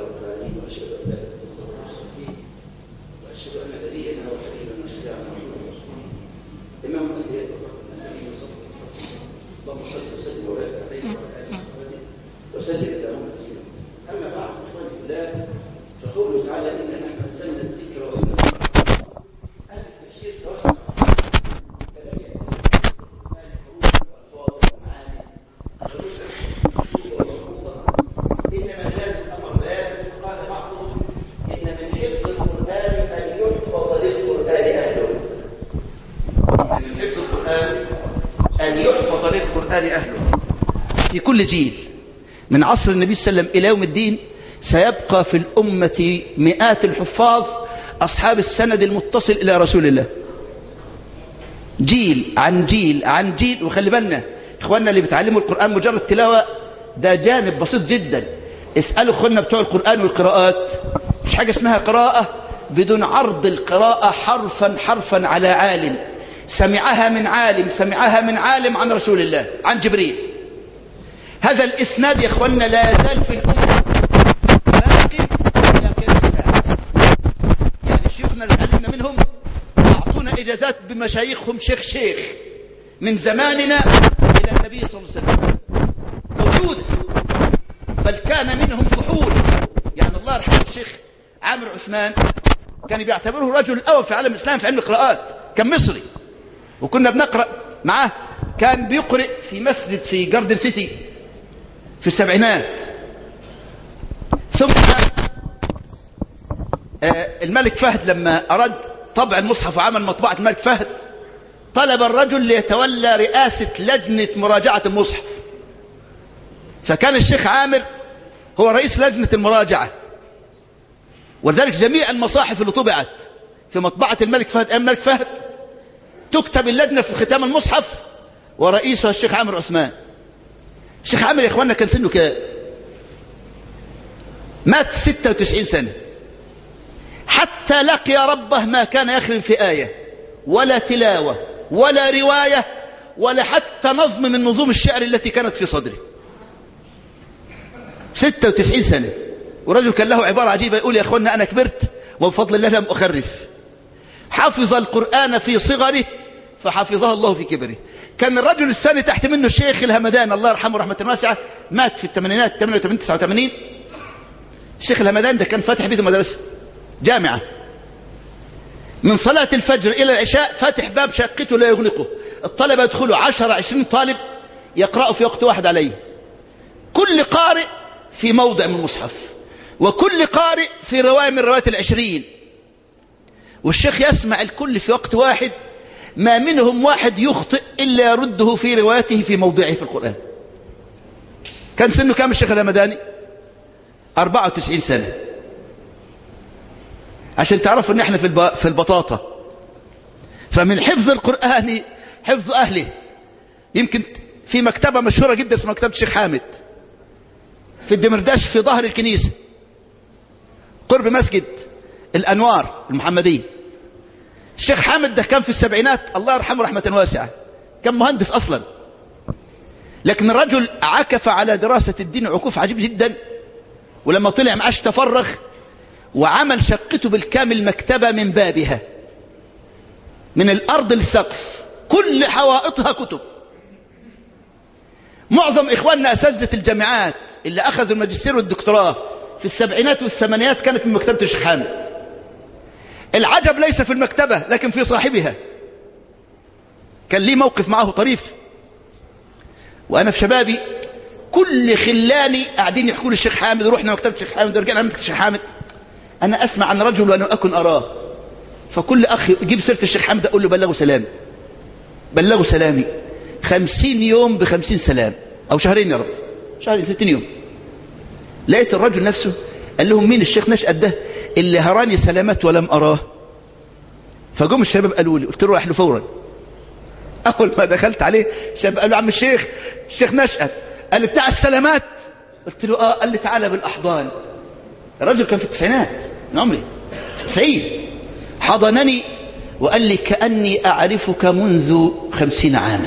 رب العالمين واشهد ان لا اله الا الله المرسلين واشهد ان نبينا وحبيبنا وشفيعنا محمد رسول الله امام الانبياء والنبيين صلى الله عليه وسلم اللهم صل وسلم وبارك عليه وعلى اله وصحبه وسلم اللهم تسليما اما بعد اخواني في الله فقوله تعالى انا نحن انزلنا الذكر وانا هذا التفسير توسع كلام إنما زاد الأمر بيان قال بعضهم إن من حفظ القرآن أن يحفظ للقرآن أهله من حفظ القرآن أن يحفظ للقرآن أهله في كل جيل من عصر النبي صلى الله عليه وسلم إلى يوم الدين سيبقى في الأمة مئات الحفاظ أصحاب السند المتصل إلى رسول الله جيل عن جيل عن جيل وخلي بالنا اخواننا اللي بيتعلموا القرآن مجرد تلاوة ده جانب بسيط جدا اسألوا اخواننا بتوع القرآن والقراءات مش حاجة اسمها قراءة بدون عرض القراءة حرفا حرفا على عالم سمعها من عالم سمعها من عالم عن رسول الله عن جبريل هذا الاسناد يا اخواننا لا يزال في الأمة باقي إلى قيام الساعة يعني شيوخنا اللي اتعلمنا منهم أعطونا إجازات بمشايخهم شيخ شيخ من زماننا إلى النبي صلى الله عليه وسلم موجودة بل كان منهم فحول يعني الله يرحمه الشيخ عامر عثمان كان بيعتبره رجل الأول في عالم الإسلام في علم القراءات كان مصري وكنا بنقرأ معاه كان بيقرأ في مسجد في جاردن سيتي في السبعينات ثم آه، الملك فهد لما أراد طبع المصحف وعمل مطبعة الملك فهد طلب الرجل ليتولى رئاسة لجنة مراجعة المصحف فكان الشيخ عامر هو رئيس لجنة المراجعة ولذلك جميع المصاحف اللي طبعت في مطبعة الملك فهد أيام الملك فهد تكتب اللجنة في ختام المصحف ورئيسها الشيخ عامر عثمان الشيخ عامر يا اخوانا كان سنه كام مات 96 سنة حتى لقي ربه ما كان يخرم في آية ولا تلاوة ولا رواية ولا حتى نظم من نظوم الشعر التي كانت في صدره 96 سنة ورجل كان له عبارة عجيبة يقول يا أخوانا أنا كبرت وبفضل الله لم أخرف حفظ القرآن في صغره فحفظها الله في كبره كان الرجل الثاني تحت منه الشيخ الهمدان الله يرحمه رحمة واسعة مات في الثمانينات 88 89 الشيخ الهمدان ده كان فاتح بيته مدرسة جامعة من صلاة الفجر إلى العشاء فاتح باب شقته لا يغلقه الطلبة يدخلوا 10 20 طالب يقرأوا في وقت واحد عليه كل قارئ في موضع من المصحف وكل قارئ في رواية من رواية العشرين والشيخ يسمع الكل في وقت واحد ما منهم واحد يخطئ إلا يرده في روايته في موضعه في القرآن كان سنه كام الشيخ الهمداني 94 سنة عشان تعرفوا ان احنا في الب... في البطاطا فمن حفظ القرآن حفظ أهله يمكن في مكتبة مشهورة جدا اسمها مكتبة الشيخ حامد في الدمرداش في ظهر الكنيسة قرب مسجد الأنوار المحمدية الشيخ حامد ده كان في السبعينات الله يرحمه رحمة واسعة كان مهندس أصلا لكن الرجل عكف على دراسة الدين عكوف عجيب جدا ولما طلع معاش تفرغ وعمل شقته بالكامل مكتبة من بابها من الأرض للسقف كل حوائطها كتب معظم إخواننا أساتذة الجامعات اللي أخذوا الماجستير والدكتوراه في السبعينات والثمانينات كانت من مكتبة الشيخ حامد العجب ليس في المكتبة لكن في صاحبها كان لي موقف معه طريف وأنا في شبابي كل خلاني قاعدين يحكوا لي الشيخ حامد رحنا مكتبة الشيخ حامد ورجعنا مكتبة الشيخ حامد أنا أسمع عن رجل وأنا أكن أراه فكل أخ يجيب سيرة الشيخ حامد أقول له بلغوا سلامي بلغوا سلامي خمسين يوم بخمسين سلام أو شهرين يا رب شهرين ستين يوم لقيت الرجل نفسه قال لهم مين الشيخ نشأت ده اللي هراني سلامات ولم أراه فجم الشباب قالوا لي قلت له راح له فورا أول ما دخلت عليه الشباب قالوا عم الشيخ الشيخ نشأت قال لي بتاع السلامات قلت له اه قال لي تعالى بالأحضان الرجل كان في التسعينات من عمري في التسعين حضنني وقال لي كأني أعرفك منذ خمسين عاما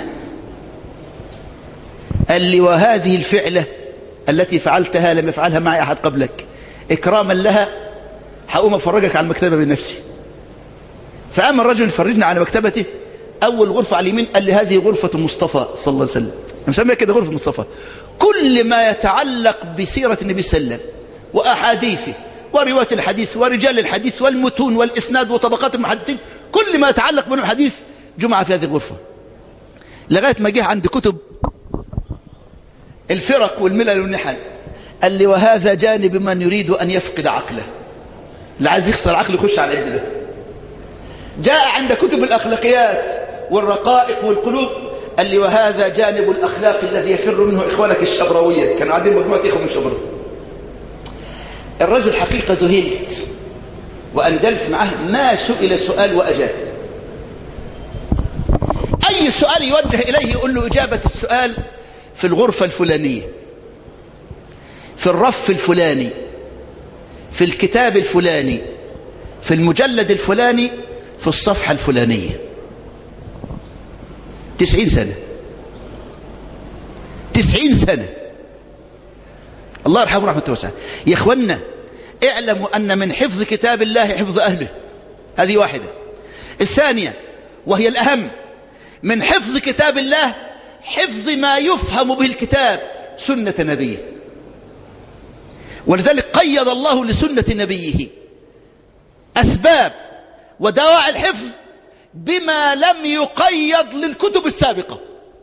قال لي وهذه الفعلة التي فعلتها لم يفعلها معي أحد قبلك إكراما لها هقوم أفرجك على المكتبة بنفسي فأما الرجل يفرجنا على مكتبته أول غرفة على اليمين قال لي هذه غرفة مصطفى صلى الله عليه وسلم مسميها كده غرفة مصطفى كل ما يتعلق بسيرة النبي صلى الله عليه وسلم وأحاديثه ورواية الحديث ورجال الحديث والمتون والإسناد وطبقات المحدثين كل ما يتعلق بهم الحديث جمعة في هذه الغرفة لغاية ما جه عند كتب الفرق والملل والنحل قال لي وهذا جانب من يريد أن يفقد عقله اللي عايز يخسر عقله يخش على العلم ده جاء عند كتب الأخلاقيات والرقائق والقلوب قال لي وهذا جانب الأخلاق الذي يفر منه إخوانك الشبراوية كانوا عندهم مجموعة إخوة من الشبراوية الرجل حقيقة ذهلت وأن جلس معه ما سئل سؤال وأجاب أي سؤال يوجه إليه يقول له إجابة السؤال في الغرفة الفلانية في الرف الفلاني في الكتاب الفلاني في المجلد الفلاني في الصفحة الفلانية تسعين سنة تسعين سنة الله يرحمه رحمة واسعة يا اخوانا اعلموا ان من حفظ كتاب الله حفظ اهله هذه واحدة الثانية وهي الاهم من حفظ كتاب الله حفظ ما يفهم به الكتاب سنة نبيه ولذلك قيد الله لسنة نبيه أسباب ودواعي الحفظ بما لم يقيد للكتب السابقة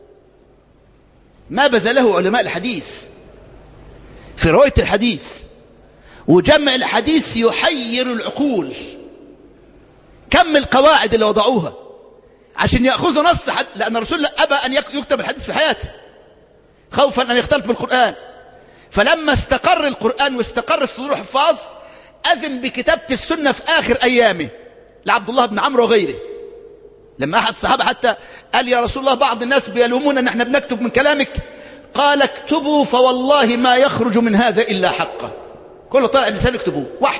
ما بذله علماء الحديث في رواية الحديث وجمع الحديث يحير العقول كم القواعد اللي وضعوها عشان يأخذوا نص حد لأن الرسول أبى أن يكتب الحديث في حياته خوفا أن يختلف بالقرآن فلما استقر القرآن واستقر في صدور الحفاظ أذن بكتابة السنة في آخر أيامه لعبد الله بن عمرو وغيره لما أحد الصحابة حتى قال يا رسول الله بعض الناس بيلومون أن احنا بنكتب من كلامك قال اكتبوا فوالله ما يخرج من هذا إلا حقه كل طالع الإنسان اكتبوه واحد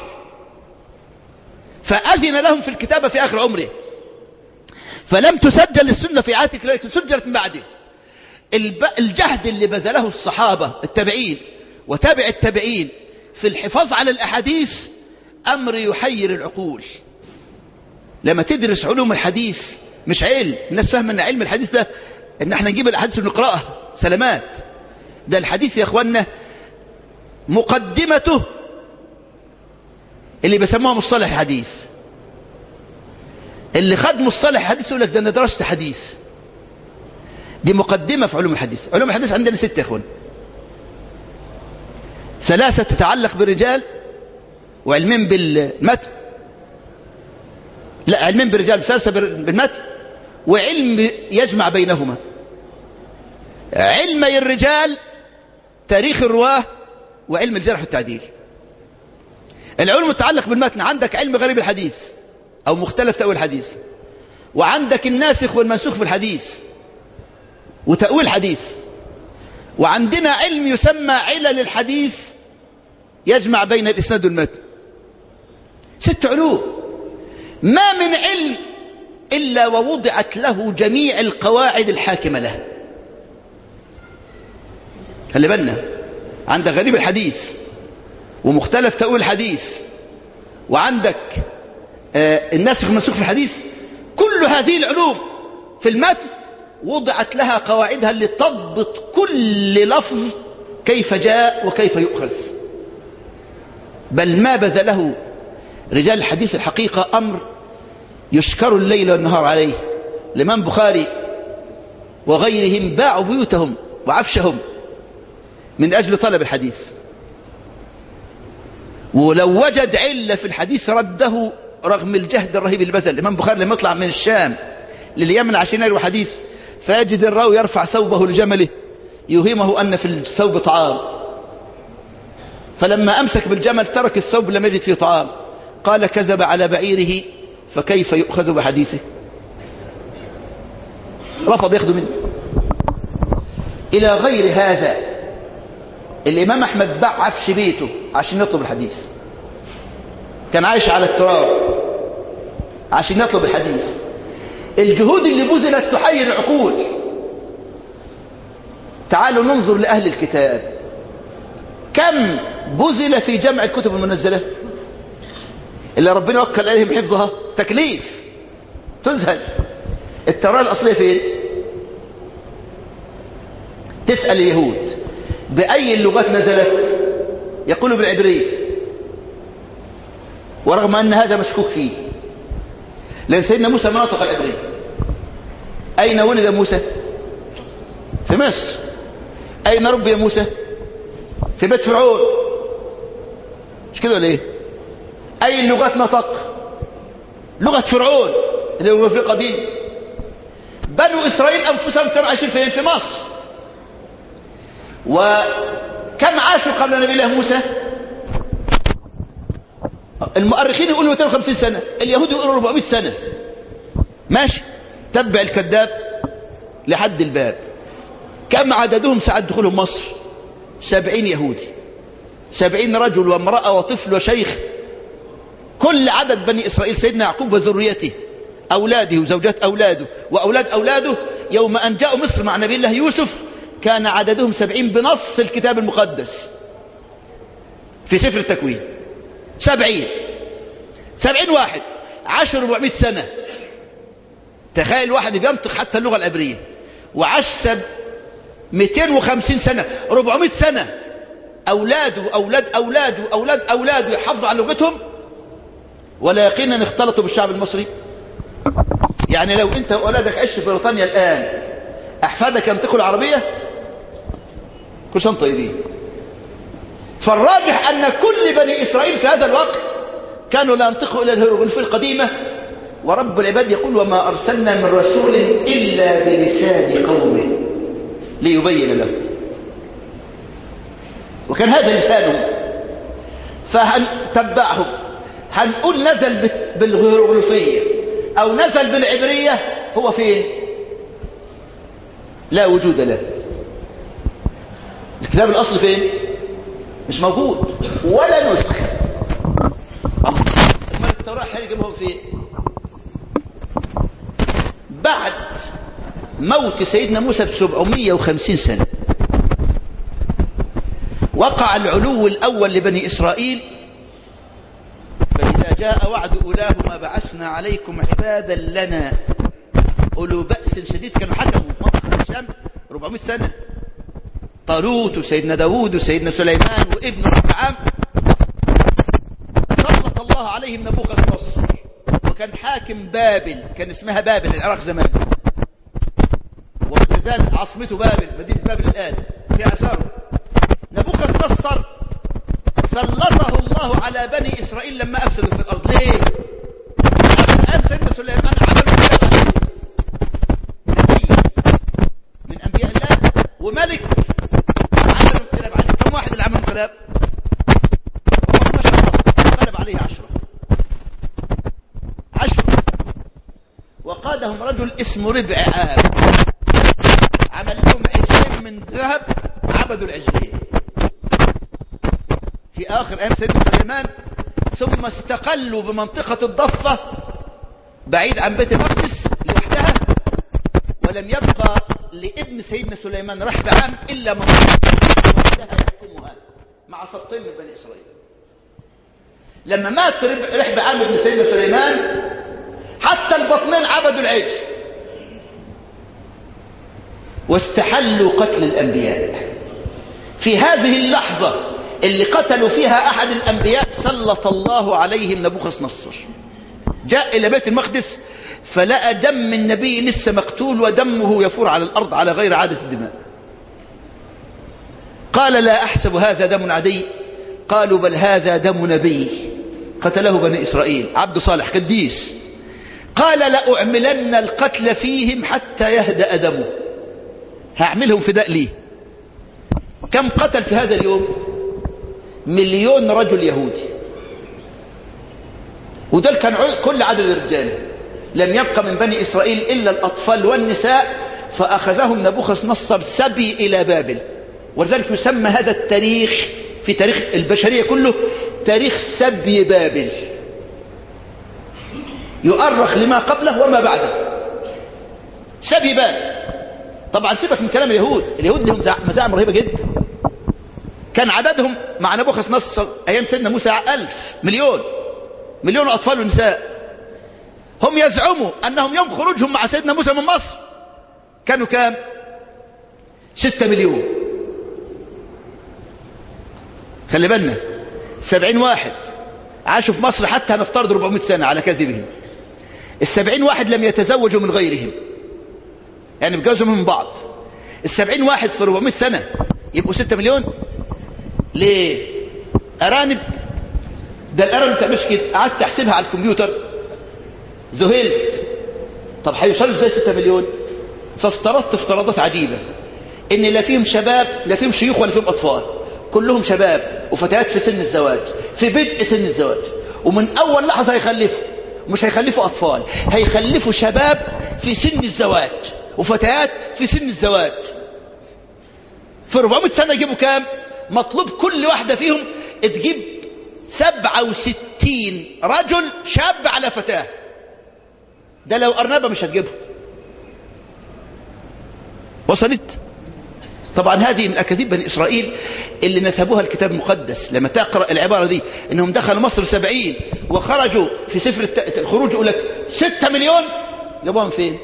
فأذن لهم في الكتابة في آخر عمره فلم تسجل السنة في عاتك لكن سجلت من بعده الجهد اللي بذله الصحابة التابعين وتابع التابعين في الحفاظ على الأحاديث أمر يحير العقول لما تدرس علوم الحديث مش علم الناس فاهمة ان علم الحديث ده ان احنا نجيب الحديث ونقرأها سلامات ده الحديث يا اخوانا مقدمته اللي بيسموها مصطلح حديث اللي خد مصطلح حديث يقول لك ده انا درست حديث دي مقدمة في علوم الحديث علوم الحديث عندنا ستة يا اخوان ثلاثة تتعلق بالرجال وعلمين بالمتن لا علمين بالرجال ثلاثة بالمتن وعلم يجمع بينهما علمي الرجال تاريخ الرواه وعلم الجرح والتعديل العلم المتعلق بالمتن عندك علم غريب الحديث أو مختلف تأويل الحديث وعندك الناسخ والمنسوخ في الحديث وتأويل الحديث وعندنا علم يسمى علل الحديث يجمع بين الإسناد والمتن ست علوم ما من علم إلا ووضعت له جميع القواعد الحاكمة له خلي بالنا عندك غريب الحديث ومختلف تأويل الحديث وعندك آه الناسخ والمنسوخ في الحديث كل هذه العلوم في المتن وضعت لها قواعدها اللي تضبط كل لفظ كيف جاء وكيف يؤخذ بل ما بذله رجال الحديث الحقيقة أمر يشكر الليل والنهار عليه الإمام بخاري وغيرهم باعوا بيوتهم وعفشهم من أجل طلب الحديث ولو وجد علة في الحديث رده رغم الجهد الرهيب اللي بذل الإمام بخاري لما يطلع من الشام لليمن عشان يروي حديث فيجد الراوي يرفع ثوبه لجمله يوهمه أن في الثوب طعام فلما أمسك بالجمل ترك الثوب لم يجد فيه طعام قال كذب على بعيره فكيف يؤخذ بحديثه رفض ياخذ منه إلى غير هذا الإمام أحمد باع عفش بيته عشان يطلب الحديث كان عايش على التراب عشان يطلب الحديث الجهود اللي بذلت تحير العقول تعالوا ننظر لأهل الكتاب كم بذل في جمع الكتب المنزلة اللي ربنا وكل عليهم حفظها تكليف تذهل التوراة الأصلية فين تسأل اليهود بأي اللغات نزلت يقولوا بالعبرية ورغم أن هذا مشكوك فيه لأن سيدنا موسى ما نطق العبرية أين ولد موسى في مصر أين ربي موسى في بيت فرعون مش كده ولا ايه أي اللغات نطق لغة فرعون اللي هو في قديم بنو إسرائيل أنفسهم كانوا عايشين فين في مصر وكم عاشوا قبل نبي الله موسى المؤرخين يقولوا 250 سنة اليهود يقولوا 400 سنة ماشي تبع الكذاب لحد الباب كم عددهم ساعة دخولهم مصر سبعين يهودي سبعين رجل وامرأة وطفل وشيخ كل عدد بني إسرائيل سيدنا يعقوب وذريته أولاده وزوجات أولاده وأولاد أولاده يوم أن جاءوا مصر مع نبي الله يوسف كان عددهم سبعين بنص الكتاب المقدس في سفر التكوين سبعين سبعين واحد عشر ربعمائة سنة تخيل واحد بينطق حتى اللغة العبرية وعاش 250 سنة 400 سنة أولاده أولاد أولاده أولاد أولاده يحافظوا على لغتهم ولا يقينا اختلطوا بالشعب المصري يعني لو أنت وأولادك عشت في بريطانيا الآن أحفادك ينطقوا العربية كل سنة طيبين فالراجح أن كل بني إسرائيل في هذا الوقت كانوا لا ينطقوا إلى الهيروغليف القديمة ورب العباد يقول وما أرسلنا من رسول إلا بلسان قومه ليبين له وكان هذا لسانه فهنتبعه هنقول نزل بالهيروغليفية أو نزل بالعبرية هو فين لا وجود له الكتاب الأصل فين مش موجود ولا نسخ الملك التوراة هيجيبهم فين بعد موت سيدنا موسى ب 750 سنة وقع العلو الأول لبني إسرائيل فإذا جاء وعد أولاهما بعثنا عليكم عبادا لنا أولو بأس شديد كانوا حكموا منطقة الشام 400 سنة طالوت وسيدنا داوود وسيدنا سليمان وابن ربعام سلط الله عليهم نبوخذ نصر وكان حاكم بابل كان اسمها بابل العراق زمان وكذلك عاصمته بابل مدينة بابل الآن في أثاره نبوخذ نصر سلطه الله على بني إسرائيل لما أفسدوا في الأرض ليه؟ الآن سيدنا سليمان عمل كتاب نبي من أنبياء الله وملك عملوا انقلاب عليه كم واحد اللي عمل انقلاب؟ انقلب عليه عشرة عشرة وقادهم رجل اسمه ربع عام عمل لهم عجلين من ذهب عبدوا العجلين في آخر أيام سيدنا سليمان ثم استقلوا بمنطقة الضفة بعيد عن بيت المقدس لوحدها ولم يبقى لابن سيدنا سليمان رحب عام إلا منطقة وحدها يحكمها مع سبطين من بني إسرائيل لما مات رحب عام ابن سيدنا سليمان حتى البطنين عبدوا العجل واستحلوا قتل الأنبياء في هذه اللحظة اللي قتلوا فيها أحد الأنبياء سلط الله عليهم نبوخذ نصر جاء إلى بيت المقدس فلقى دم النبي لسه مقتول ودمه يفور على الأرض على غير عادة الدماء قال لا أحسب هذا دم عادي قالوا بل هذا دم نبي قتله بني إسرائيل عبد صالح قديس قال لأعملن القتل فيهم حتى يهدأ دمه هعملهم فداء لي كم قتل في هذا اليوم مليون رجل يهودي ودول كان كل عدد الرجال لم يبقى من بني إسرائيل إلا الأطفال والنساء فأخذهم نبوخذ نصر سبي إلى بابل ولذلك يسمى هذا التاريخ في تاريخ البشرية كله تاريخ سبي بابل يؤرخ لما قبله وما بعده سبي بابل طبعا سيبك من كلام اليهود اليهود لهم مزاعم رهيبة جدا كان عددهم مع نبوخذ نصر أيام سيدنا موسى ألف مليون مليون أطفال ونساء هم يزعموا أنهم يوم خروجهم مع سيدنا موسى من مصر كانوا كام ستة مليون خلي بالنا سبعين واحد عاشوا في مصر حتى نفترض 400 سنة على كذبهم السبعين واحد لم يتزوجوا من غيرهم يعني بجوزوا من بعض السبعين واحد في 400 سنة يبقوا ستة مليون ليه أرانب ده الأرانب تعملش كده قعدت أحسبها على الكمبيوتر ذهلت طب هيوصلوا ازاي 6 مليون فافترضت افتراضات عجيبة ان لا فيهم شباب لا فيهم شيوخ ولا فيهم اطفال كلهم شباب وفتيات في سن الزواج في بدء سن الزواج ومن اول لحظة هيخلفوا مش هيخلفوا اطفال هيخلفوا شباب في سن الزواج وفتيات في سن الزواج في 400 سنة يجيبوا كام مطلوب كل واحدة فيهم تجيب 67 رجل شاب على فتاة ده لو أرنبة مش هتجيبه وصلت طبعا هذه من أكاذيب بني إسرائيل اللي نسبوها الكتاب المقدس لما تقرأ العبارة دي إنهم دخلوا مصر سبعين وخرجوا في سفر الخروج يقول لك ستة مليون جابوهم فين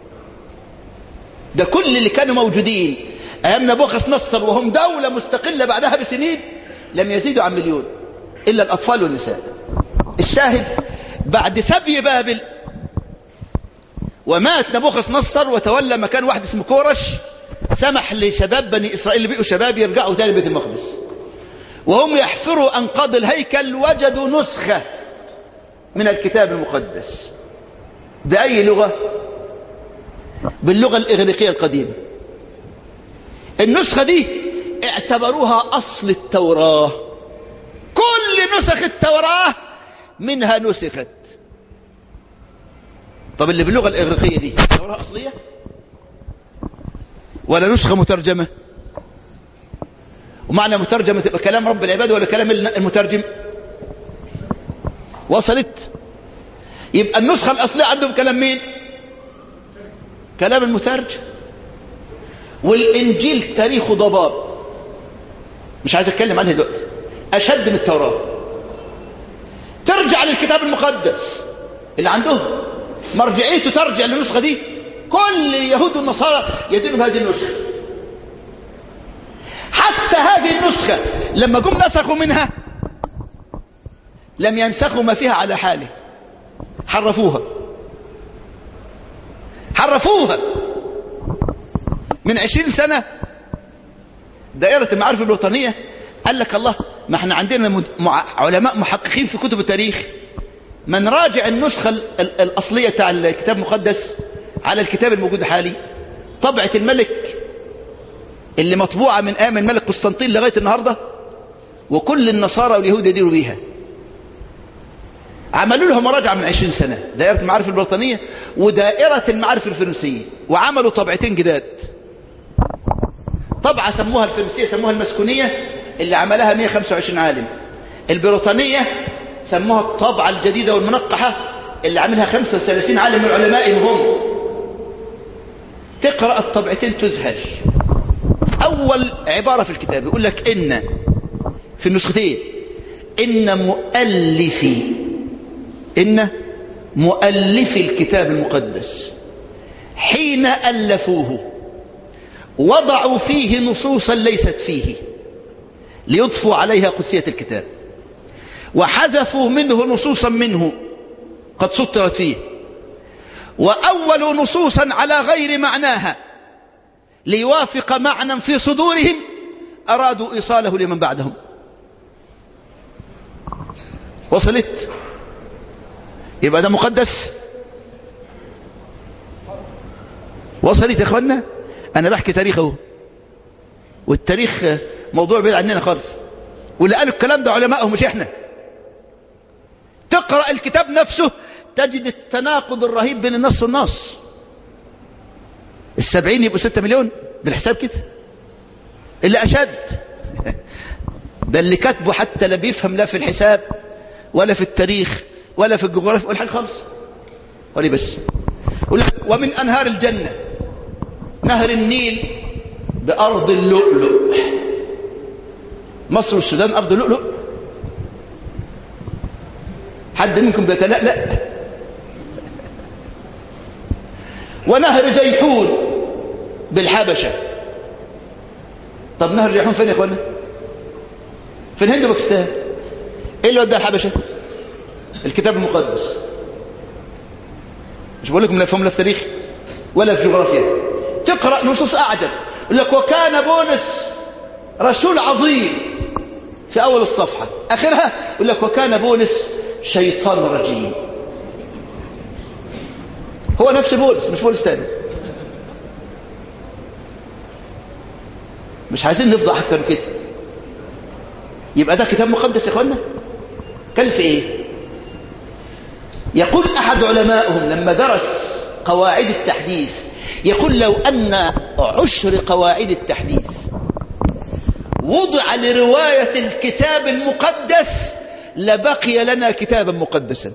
ده كل اللي كانوا موجودين أيام نبوخذ نصر وهم دولة مستقلة بعدها بسنين لم يزيدوا عن مليون إلا الأطفال والنساء الشاهد بعد سبي بابل ومات نبوخذ نصر وتولى مكان واحد اسمه كورش سمح لشباب بني إسرائيل اللي بقوا شباب يرجعوا تاني بيت المقدس وهم يحفروا أنقاض الهيكل وجدوا نسخة من الكتاب المقدس بأي لغة باللغة الإغريقية القديمة النسخة دي اعتبروها أصل التوراة كل نسخ التوراة منها نسخت طب اللي باللغة الإغريقية دي توراة أصلية ولا نسخة مترجمة ومعنى مترجمة تبقى كلام رب العباد ولا كلام المترجم وصلت يبقى النسخة الأصلية عندهم كلام مين كلام المترجم والإنجيل تاريخه ضباب مش عايز أتكلم عنه دلوقتي أشد من التوراة ترجع للكتاب المقدس اللي عندهم مرجعيته ترجع للنسخة دي كل اليهود والنصارى يدينوا بهذه النسخة حتى هذه النسخة لما جم نسخوا منها لم ينسخوا ما فيها على حاله حرفوها حرفوها من عشرين سنة دائرة المعارف الوطنية قال لك الله ما احنا عندنا علماء محققين في كتب التاريخ من راجع النسخة الأصلية بتاع الكتاب المقدس على الكتاب الموجود حالي طبعة الملك اللي مطبوعة من آمن الملك قسطنطين لغاية النهاردة وكل النصارى واليهود يديروا بيها عملوا لها مراجعة من عشرين سنة دائرة المعارف البريطانية ودائرة المعارف الفرنسية وعملوا طبعتين جداد طبعة سموها الفرنسية سموها المسكونية اللي عملها 125 عالم البريطانية سموها الطبعة الجديدة والمنقحة اللي عملها 35 عالم من علمائهم هم تقرأ الطبعتين تزهج أول عبارة في الكتاب يقول لك إن في النسختين إن مؤلفي إن مؤلفي الكتاب المقدس حين ألفوه وضعوا فيه نصوصا ليست فيه ليضفوا عليها قدسية الكتاب وحذفوا منه نصوصا منه قد سطرت فيه وأول نصوصا على غير معناها ليوافق معنى في صدورهم أرادوا إيصاله لمن بعدهم وصلت يبقى ده مقدس وصلت يا اخوانا انا بحكي تاريخ اهو والتاريخ موضوع بعيد عننا خالص واللي قالوا الكلام ده علمائهم مش احنا تقرأ الكتاب نفسه تجد التناقض الرهيب بين النص والنص السبعين يبقوا ستة مليون بالحساب كده اللي أشد ده اللي كاتبه حتى لا بيفهم لا في الحساب ولا في التاريخ ولا في الجغرافيا ولا حاجة خالص ولي بس ومن أنهار الجنة نهر النيل بأرض اللؤلؤ مصر والسودان أرض لؤلؤ حد منكم بيتلألأ ونهر جيحون بالحبشة طب نهر جيحون فين يا اخوانا في الهند وباكستان ايه اللي ودى الحبشة الكتاب المقدس مش بقول لكم لا فهم لا في تاريخ ولا في جغرافيا تقرأ نصوص أعجب يقول لك وكان بولس رسول عظيم في أول الصفحة آخرها يقول لك وكان بولس شيطان رجيم هو نفس بولس مش بولس تاني مش عايزين نفضح أكتر من كده يبقى ده كتاب مقدس يا اخوانا كان في ايه يقول احد علمائهم لما درس قواعد التحديث يقول لو ان عشر قواعد التحديث وضع لرواية الكتاب المقدس لبقي لنا كتابا مقدسا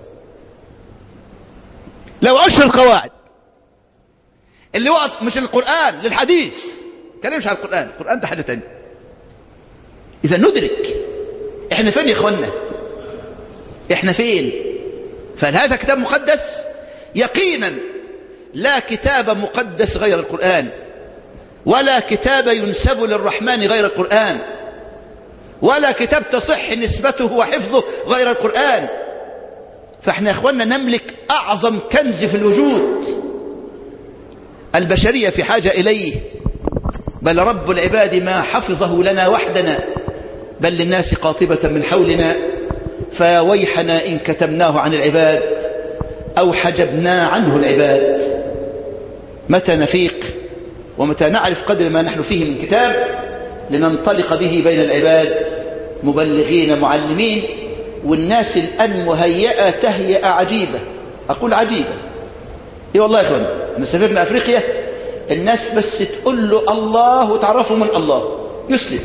لو عشر القواعد اللي وقت مش القرآن للحديث كلامش على القرآن القرآن ده حاجة تانية إذا ندرك احنا فين يا اخوانا احنا فين فهل هذا كتاب مقدس يقينا لا كتاب مقدس غير القرآن ولا كتاب ينسب للرحمن غير القرآن ولا كتاب تصح نسبته وحفظه غير القرآن فاحنا يا اخوانا نملك اعظم كنز في الوجود البشرية في حاجة اليه بل رب العباد ما حفظه لنا وحدنا بل للناس قاطبة من حولنا فويحنا إن كتمناه عن العباد أو حجبنا عنه العباد متى نفيق ومتى نعرف قدر ما نحن فيه من كتاب لننطلق به بين العباد مبلغين معلمين والناس الآن مهيئة تهيئة عجيبة أقول عجيبة إيه والله يا إخوان أنا سافرنا أفريقيا الناس بس تقول له الله وتعرفوا من الله يسلم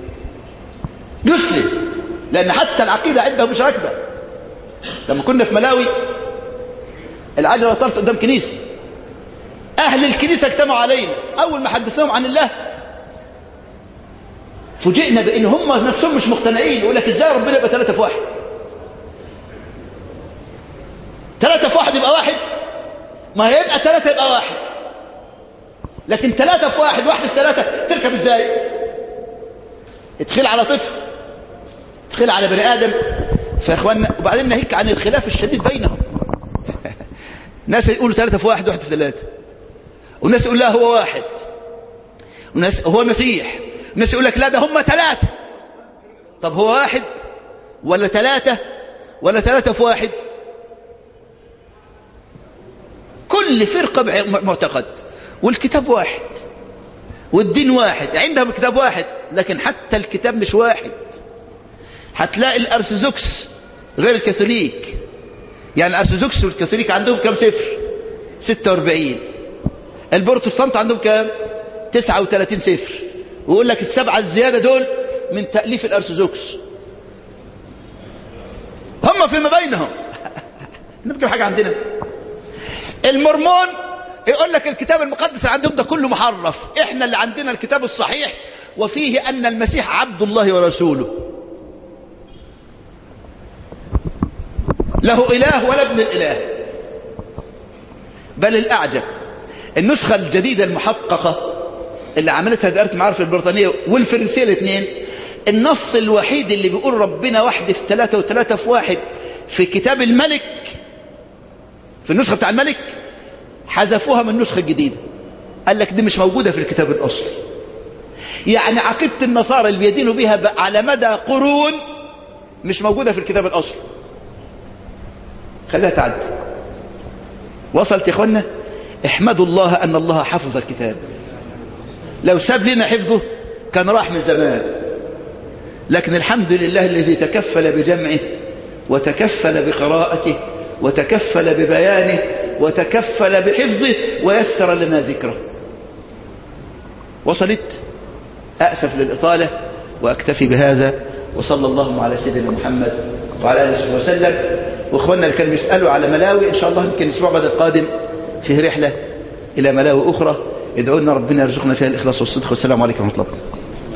يسلم لأن حتى العقيدة عندهم مش راكبة لما كنا في ملاوي العجلة طرف قدام كنيسة أهل الكنيسة اجتمعوا علينا أول ما حدثناهم عن الله فوجئنا بأن هم نفسهم مش مقتنعين يقول لك إزاي ربنا يبقى ثلاثة في واحد ثلاثة في واحد يبقى واحد ما هيبقى ثلاثة يبقى واحد لكن ثلاثة في واحد واحد في ثلاثة تركب ازاي ادخل على طفل ادخل على بني آدم فاخوانا وبعدين ناهيك عن الخلاف الشديد بينهم ناس يقولوا ثلاثة في واحد واحد في ثلاثة وناس يقول لا هو واحد وناس هو المسيح وناس يقول لك لا ده هم ثلاثة طب هو واحد ولا ثلاثة ولا ثلاثة في واحد كل فرقة معتقد والكتاب واحد والدين واحد عندهم الكتاب واحد لكن حتى الكتاب مش واحد هتلاقي الأرثوذكس غير الكاثوليك يعني الأرثوذكس والكاثوليك عندهم كم صفر 46 البروتستانت عندهم كم 39 صفر ويقول لك السبعة الزيادة دول من تأليف الأرثوذكس هم فيما بينهم نبقى حاجة عندنا المرمون يقول لك الكتاب المقدس عندهم ده كله محرف احنا اللي عندنا الكتاب الصحيح وفيه ان المسيح عبد الله ورسوله له اله ولا ابن الاله بل الاعجب النسخة الجديدة المحققة اللي عملتها دائرة المعارف البريطانية والفرنسية الاثنين النص الوحيد اللي بيقول ربنا واحد في ثلاثة وثلاثة في واحد في كتاب الملك في النسخة بتاع الملك حذفوها من النسخة الجديدة قال لك دي مش موجودة في الكتاب الأصلي يعني عقيدة النصارى اللي بيدينوا بها على مدى قرون مش موجودة في الكتاب الأصلي خليها تعدي وصلت يا اخوانا احمدوا الله أن الله حفظ الكتاب لو ساب لنا حفظه كان راح من زمان لكن الحمد لله الذي تكفل بجمعه وتكفل بقراءته وتكفل ببيانه وتكفل بحفظه ويسر لنا ذكره وصلت أأسف للإطالة وأكتفي بهذا وصلى الله على سيدنا محمد وعلى آله وسلم وإخواننا اللي كانوا بيسألوا على ملاوي إن شاء الله يمكن الأسبوع بعد القادم فيه رحلة إلى ملاوي أخرى ادعوا لنا ربنا يرزقنا فيها الإخلاص والصدق والسلام عليكم ورحمة الله